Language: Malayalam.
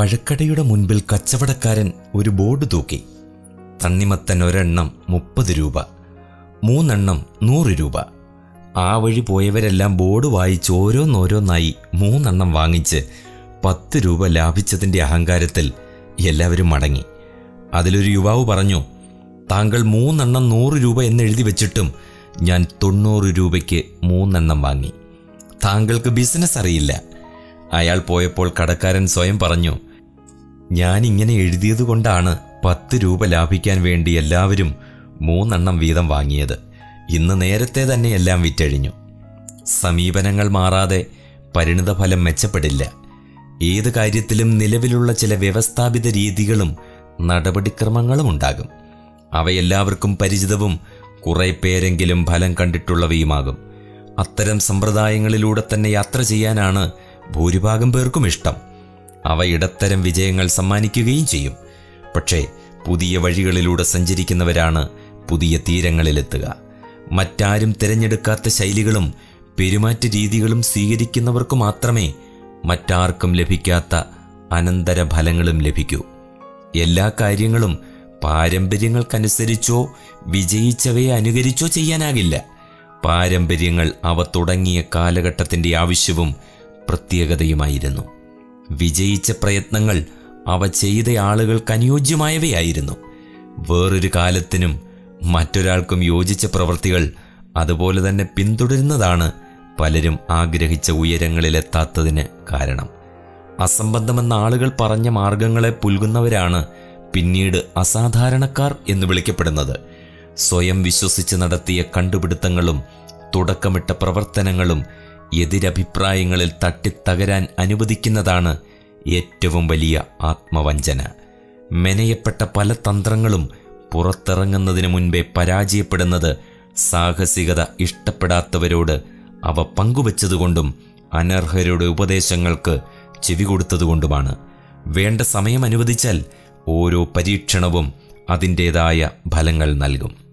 പഴക്കടയുടെ മുൻപിൽ കച്ചവടക്കാരൻ ഒരു ബോർഡ് തൂക്കി തണ്ണിമത്തൻ ഒരെണ്ണം മുപ്പത് രൂപ മൂന്നെണ്ണം നൂറ് രൂപ ആ വഴി പോയവരെല്ലാം ബോർഡ് വായിച്ച് ഓരോന്നോരോന്നായി മൂന്നെണ്ണം വാങ്ങിച്ച് പത്ത് രൂപ ലാഭിച്ചതിൻ്റെ അഹങ്കാരത്തിൽ എല്ലാവരും മടങ്ങി അതിലൊരു യുവാവ് പറഞ്ഞു താങ്കൾ മൂന്നെണ്ണം നൂറ് രൂപ എന്നെഴുതി വെച്ചിട്ടും ഞാൻ തൊണ്ണൂറ് രൂപയ്ക്ക് മൂന്നെണ്ണം വാങ്ങി താങ്കൾക്ക് ബിസിനസ് അറിയില്ല അയാൾ പോയപ്പോൾ കടക്കാരൻ സ്വയം പറഞ്ഞു ഞാൻ ഇങ്ങനെ എഴുതിയതുകൊണ്ടാണ് പത്ത് രൂപ ലാഭിക്കാൻ വേണ്ടി എല്ലാവരും മൂന്നെണ്ണം വീതം വാങ്ങിയത് ഇന്ന് നേരത്തെ തന്നെ എല്ലാം വിറ്റഴിഞ്ഞു സമീപനങ്ങൾ മാറാതെ പരിണിതഫലം മെച്ചപ്പെടില്ല ഏത് കാര്യത്തിലും നിലവിലുള്ള ചില വ്യവസ്ഥാപിത രീതികളും നടപടിക്രമങ്ങളും ഉണ്ടാകും അവയെല്ലാവർക്കും പരിചിതവും കുറെ പേരെങ്കിലും ഫലം കണ്ടിട്ടുള്ളവയുമാകും അത്തരം സമ്പ്രദായങ്ങളിലൂടെ തന്നെ യാത്ര ചെയ്യാനാണ് ഭൂരിഭാഗം പേർക്കും ഇഷ്ടം അവ ഇടത്തരം വിജയങ്ങൾ സമ്മാനിക്കുകയും ചെയ്യും പക്ഷേ പുതിയ വഴികളിലൂടെ സഞ്ചരിക്കുന്നവരാണ് പുതിയ തീരങ്ങളിലെത്തുക മറ്റാരും തിരഞ്ഞെടുക്കാത്ത ശൈലികളും പെരുമാറ്റ രീതികളും സ്വീകരിക്കുന്നവർക്ക് മാത്രമേ മറ്റാർക്കും ലഭിക്കാത്ത അനന്തര ഫലങ്ങളും ലഭിക്കൂ എല്ലാ കാര്യങ്ങളും പാരമ്പര്യങ്ങൾക്കനുസരിച്ചോ വിജയിച്ചവയെ അനുകരിച്ചോ ചെയ്യാനാകില്ല പാരമ്പര്യങ്ങൾ അവ തുടങ്ങിയ കാലഘട്ടത്തിൻ്റെ ആവശ്യവും പ്രത്യേകതയുമായിരുന്നു വിജയിച്ച പ്രയത്നങ്ങൾ അവ ചെയ്ത ആളുകൾക്ക് അനുയോജ്യമായവയായിരുന്നു വേറൊരു കാലത്തിനും മറ്റൊരാൾക്കും യോജിച്ച പ്രവൃത്തികൾ അതുപോലെ തന്നെ പിന്തുടരുന്നതാണ് പലരും ആഗ്രഹിച്ച ഉയരങ്ങളിലെത്താത്തതിന് കാരണം അസംബന്ധമെന്ന ആളുകൾ പറഞ്ഞ മാർഗങ്ങളെ പുൽകുന്നവരാണ് പിന്നീട് അസാധാരണക്കാർ എന്ന് വിളിക്കപ്പെടുന്നത് സ്വയം വിശ്വസിച്ച് നടത്തിയ കണ്ടുപിടുത്തങ്ങളും തുടക്കമിട്ട പ്രവർത്തനങ്ങളും എതിരഭിപ്രായങ്ങളിൽ തട്ടിത്തകരാൻ അനുവദിക്കുന്നതാണ് ഏറ്റവും വലിയ ആത്മവഞ്ചന മെനയപ്പെട്ട പല തന്ത്രങ്ങളും പുറത്തിറങ്ങുന്നതിന് മുൻപേ പരാജയപ്പെടുന്നത് സാഹസികത ഇഷ്ടപ്പെടാത്തവരോട് അവ പങ്കുവച്ചതുകൊണ്ടും അനർഹരുടെ ഉപദേശങ്ങൾക്ക് ചെവി കൊടുത്തതുകൊണ്ടുമാണ് വേണ്ട സമയം അനുവദിച്ചാൽ ഓരോ പരീക്ഷണവും അതിൻ്റേതായ ഫലങ്ങൾ നൽകും